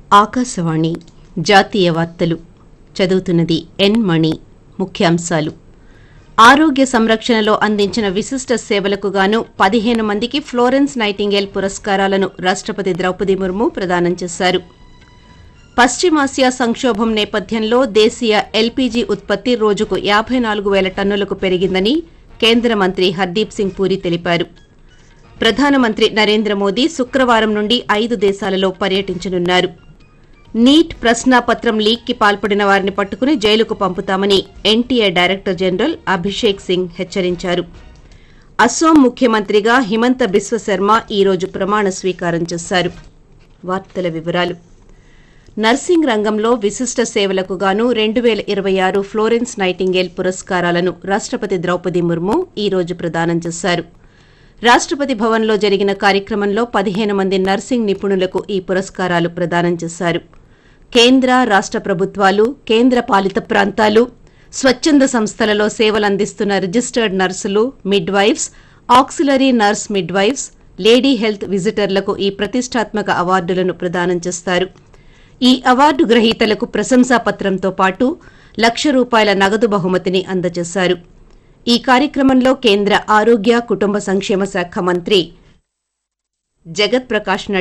ఆకాశవాణి జాతీయ వార్తలు చదువుతున్నది ఎన్ మణి ముఖ్యాంశాలు ఆరోగ్య సంరక్షణలో అందించిన విశిష్ట సేవలకు గాను పదిహేను మందికి ఫ్లోరెన్స్ నైటింగేల్ పురస్కారాలను రాష్టపతి ద్రౌపది ముర్ము ప్రదానం చేశారు పశ్చిమాసియా సంక్షోభం నేపథ్యంలో దేశీయ ఎల్పీజీ ఉత్పత్తి రోజుకు యాబై నాలుగు వేల టన్నులకు పెరిగిందని కేంద్ర మంత్రి హర్దీప్ సింగ్ పూరి తెలిపారు ప్రధానమంత్రి నరేంద్ర మోదీ శుక్రవారం నుండి ఐదు దేశాలలో పర్యటించనున్నారు నీట్ ప్రశ్నాపత్రం లీక్కి పాల్పడిన వారిని పట్టుకుని జైలుకు పంపుతామని NTA director general Abhishek Singh హెచ్చరించారు అస్సోం ముఖ్యమంత్రిగా హిమంత బిశ్వశర్మ ఈ రోజు ప్రమాణ స్వీకారం చేశారు వార్తల వివరాలు నర్సింగ్ రంగంలో విశిష్ట సేవలకు గాను రెండు వేల ఇరవై ఆరు ఫ్లోరెన్స్ నైటింగేల్ పురస్కారాలను రాష్టపతి ద్రౌపది ముర్ము ఈ రోజు ప్రదానం చేశారు రాష్టపతి భవన్లో జరిగిన కార్యక్రమంలో పదిహేను మంది నర్సింగ్ నిపుణులకు ఈ పురస్కారాలు ప్రదానం చేశారు కేంద్ర రాష్ట ప్రభుత్వాలు కేంద్ర పాలిత ప్రాంతాలు స్వచ్ఛంద సంస్థలలో సేవలందిస్తున్న రిజిస్టర్డ్ నర్సులు midwives auxiliary nurse midwives lady health విజిటర్లకు ఈ ప్రతిష్టాత్మక అవార్డులను ప్రదానం చేస్తారు ఈ అవార్డు గ్రహీతలకు ప్రశంసాపత్రంతో పాటు లక్ష రూపాయల నగదు బహుమతిని అందజేశారు ఈ కార్యక్రమంలో కేంద్ర ఆరోగ్య కుటుంబ సంక్షేమ శాఖ మంత్రి జగత్ ప్రకాష్